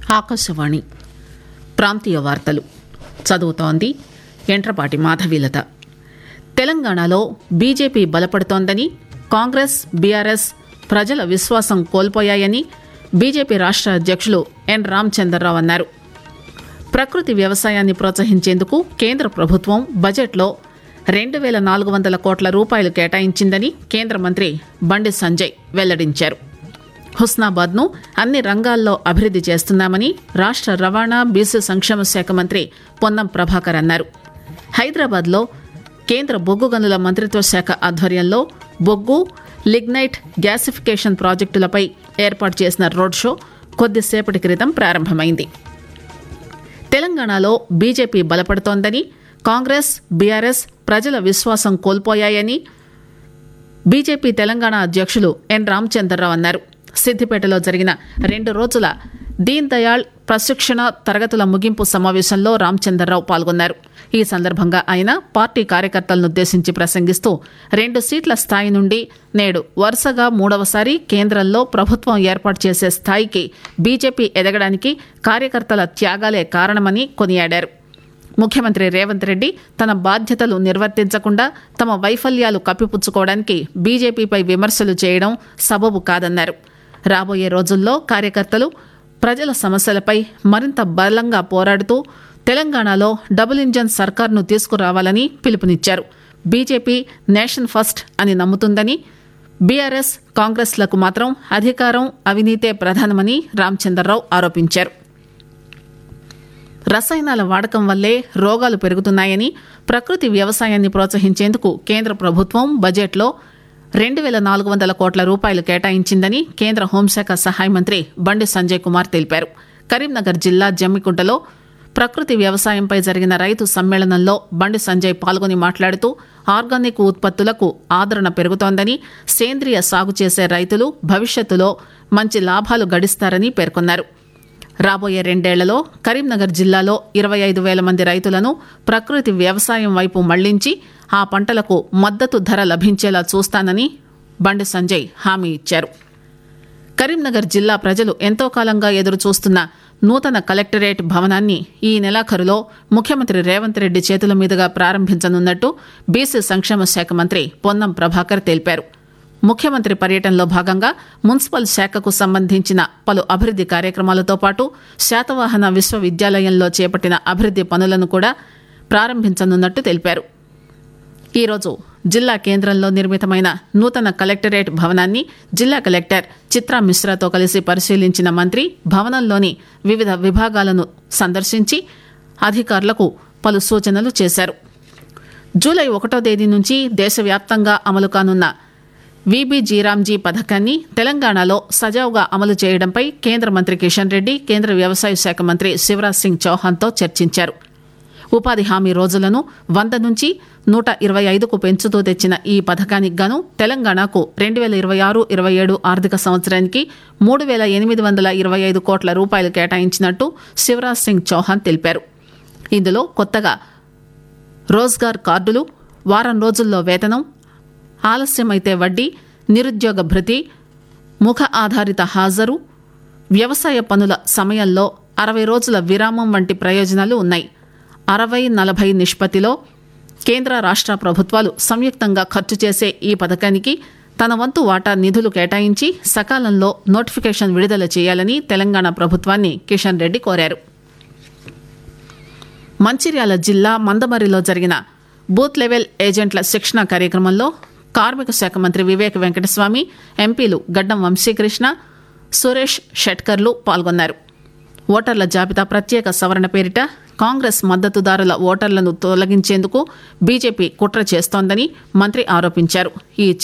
ఆకాశవాణి ప్రాంతీయ వార్తలు చదువుతోంది ఎంట్రపాటి మాధవీలత తెలంగాణలో బీజేపీ బలపడుతోందని కాంగ్రెస్ బీఆర్ఎస్ ప్రజల విశ్వాసం కోల్పోయాయని బీజేపీ రాష్ట్ర అధ్యక్షులు ఎన్ రామచంద్రరావు అన్నారు ప్రకృతి వ్యవసాయాన్ని ప్రోత్సహించేందుకు కేంద్ర ప్రభుత్వం బడ్జెట్లో రెండు వేల నాలుగు వందల కోట్ల రూపాయలు కేటాయించిందని కేంద్ర మంత్రి బండి సంజయ్ వెల్లడించారు హుస్నాబాద్ను అన్ని రంగాల్లో అభివృద్ది చేస్తున్నామని రాష్ట్ర రవాణా బీసీ సంక్షేమ శాఖ మంత్రి పొన్నం ప్రభాకర్ అన్నారు హైదరాబాద్లో కేంద్ర బొగ్గు గనుల మంత్రిత్వ శాఖ ఆధ్వర్యంలో బొగ్గు లిగ్నైట్ గ్యాసిఫికేషన్ ప్రాజెక్టులపై ఏర్పాటు చేసిన రోడ్ షో కొద్దిసేపటి క్రితం ప్రారంభమైంది తెలంగాణలో బీజేపీ బలపడుతోందని కాంగ్రెస్ బీఆర్ఎస్ ప్రజల విశ్వాసం కోల్పోయాయని బీజేపీ తెలంగాణ అధ్యక్షులు ఎన్ రామచంద్రరావు అన్నారు సిద్దిపేటలో జరిగిన రెండు రోజుల దీన్ దయాళ్ ప్రశిక్షణ తరగతుల ముగింపు సమావేశంలో రామచంద్రరావు పాల్గొన్నారు ఈ సందర్భంగా ఆయన పార్టీ కార్యకర్తలను ఉద్దేశించి ప్రసంగిస్తూ రెండు సీట్ల స్థాయి నుండి నేడు వరుసగా మూడవసారి కేంద్రంలో ప్రభుత్వం ఏర్పాటు చేసే స్థాయికి బీజేపీ ఎదగడానికి కార్యకర్తల త్యాగాలే కారణమని కొనియాడారు ముఖ్యమంత్రి రేవంత్ రెడ్డి తన బాధ్యతలు నిర్వర్తించకుండా తమ వైఫల్యాలు కప్పిపుచ్చుకోవడానికి బీజేపీపై విమర్శలు చేయడం సబబు కాదన్నారు రాబోయే రోజుల్లో కార్యకర్తలు ప్రజల సమస్యలపై మరింత బలంగా పోరాడుతూ తెలంగాణలో డబుల్ ఇంజన్ సర్కార్ను తీసుకురావాలని పిలుపునిచ్చారు బీజేపీ నేషన్ ఫస్ట్ అని నమ్ముతుందని బీఆర్ఎస్ కాంగ్రెస్లకు మాత్రం అధికారం అవినీతే ప్రధానమని రామచంద్రరావు ఆరోపించారు రసాయనాల వాడకం వల్లే రోగాలు పెరుగుతున్నాయని ప్రకృతి వ్యవసాయాన్ని ప్రోత్సహించేందుకు కేంద్ర ప్రభుత్వం బడ్జెట్లో రెండు వేల నాలుగు వందల కోట్ల రూపాయలు కేటాయించిందని కేంద్ర హోంశాఖ సహాయ మంత్రి బండి సంజయ్ కుమార్ తెలిపారు కరీంనగర్ జిల్లా జమ్మికుంటలో ప్రకృతి వ్యవసాయంపై జరిగిన రైతు సమ్మేళనంలో బండి సంజయ్ పాల్గొని మాట్లాడుతూ ఆర్గానిక్ ఉత్పత్తులకు ఆదరణ పెరుగుతోందని సేంద్రియ సాగు చేసే రైతులు భవిష్యత్తులో మంచి లాభాలు గడిస్తారని పేర్కొన్నారు రాబోయే రెండేళ్లలో కరీంనగర్ జిల్లాలో ఇరవై ఐదు వేల మంది రైతులను ప్రకృతి వ్యవసాయం వైపు మళ్లించి ఆ పంటలకు మద్దతు ధర లభించేలా చూస్తానని బండి సంజయ్ హామీ ఇచ్చారు కరీంనగర్ జిల్లా ప్రజలు ఎంతో కాలంగా ఎదురు చూస్తున్న నూతన కలెక్టరేట్ భవనాన్ని ఈ నెలాఖరులో ముఖ్యమంత్రి రేవంత్ రెడ్డి చేతుల మీదుగా ప్రారంభించనున్నట్టు బీసీ సంక్షేమ శాఖ మంత్రి పొన్నం ప్రభాకర్ తెలిపారు ముఖ్యమంత్రి పర్యటనలో భాగంగా మున్సిపల్ శాఖకు సంబంధించిన పలు అభివృద్ది కార్యక్రమాలతో పాటు శాతవాహన విశ్వవిద్యాలయంలో చేపట్టిన అభివృద్ది పనులను కూడా ప్రారంభించనున్నట్టు తెలిపారు ఈరోజు జిల్లా కేంద్రంలో నిర్మితమైన నూతన కలెక్టరేట్ భవనాన్ని జిల్లా కలెక్టర్ చిత్రా మిశ్రాతో కలిసి పరిశీలించిన మంత్రి భవనంలోని వివిధ విభాగాలను సందర్శించి అధికారులకు పలు సూచనలు చేశారు జూలై ఒకటో తేదీ నుంచి దేశవ్యాప్తంగా అమలు కానున్న వీబీజీరామ్జీ పథకాన్ని తెలంగాణలో సజావుగా అమలు చేయడంపై కేంద్ర మంత్రి కిషన్ రెడ్డి కేంద్ర వ్యవసాయ శాఖ మంత్రి శివరాజ్ సింగ్ చౌహాన్తో చర్చించారు ఉపాధి హామీ రోజులను వంద నుంచి నూట ఇరవై ఐదుకు పెంచుతూ తెచ్చిన ఈ పథకానికి గాను తెలంగాణకు రెండు వేల ఇరవై ఆరు ఇరవై ఏడు ఆర్థిక సంవత్సరానికి మూడు వేల ఎనిమిది వందల ఇరవై ఐదు కోట్ల రూపాయలు కేటాయించినట్టు శివరాజ్ సింగ్ చౌహాన్ తెలిపారు ఇందులో కొత్తగా రోజ్గార్ కార్డులు వారం రోజుల్లో వేతనం ఆలస్యమైతే వడ్డీ నిరుద్యోగ భృతి ముఖ ఆధారిత హాజరు వ్యవసాయ పనుల సమయంలో అరవై రోజుల విరామం వంటి ప్రయోజనాలు ఉన్నాయి అరవై నలభై నిష్పత్తిలో కేంద్ర రాష్ట్ర ప్రభుత్వాలు సంయుక్తంగా ఖర్చు చేసే ఈ పథకానికి తన వంతు వాటా నిధులు కేటాయించి సకాలంలో నోటిఫికేషన్ విడుదల చేయాలని తెలంగాణ ప్రభుత్వాన్ని కిషన్ రెడ్డి కోరారు మంచిర్యాల జిల్లా మందమరిలో జరిగిన బూత్ లెవెల్ ఏజెంట్ల శిక్షణ కార్యక్రమంలో కార్మిక శాఖ మంత్రి వివేక్ వెంకటస్వామి ఎంపీలు గడ్డం వంశీకృష్ణ సురేష్ షెట్కర్లు పాల్గొన్నారు ఓటర్ల జాబితా ప్రత్యేక సవరణ పేరిట కాంగ్రెస్ మద్దతుదారుల ఓటర్లను తొలగించేందుకు బీజేపీ కుట్ర చేస్తోందని మంత్రి ఆరోపించారు ఈ